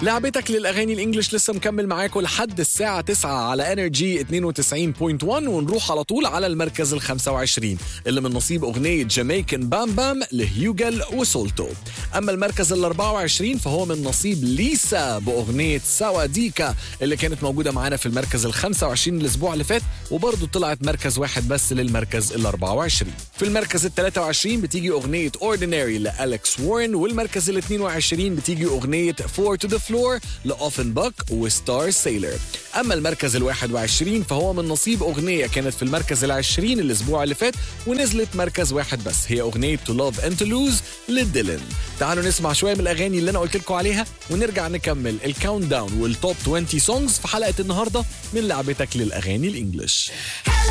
لعبتك للاغاني الانجليش لسه مكمل معاكم لحد الساعه 9 على انرجي 92.1 ونروح على طول على المركز ال 25 اللي من نصيب اغنيه جامايكن بام بام لهيوجل وسولتو اما المركز ال 24 فهو من نصيب ليسا باغنيه سواديكا اللي كانت موجوده معانا في المركز ال 25 الاسبوع اللي فات وبرضه طلعت مركز واحد بس للمركز ال 24 في المركز ال 23 بتيجي اغنيه اورديناري لالكس وارن والمركز ال 22 بتيجي اغنيه فور تو ذا فلور لاوفن باك وستار سيلر اما المركز ال 21 فهو من نصيب اغنيه كانت في المركز ال 20 الاسبوع اللي فات ونزلت مركز واحد بس هي اغنيه تو لاف اند تو لوز لديلن تعالوا نسمع شويه من الاغاني اللي انا قلت لكم عليها ونرجع نكمل الكاونت داون والتوب 20 سونجز في حلقه النهارده من لعبتك للاغاني الانجليش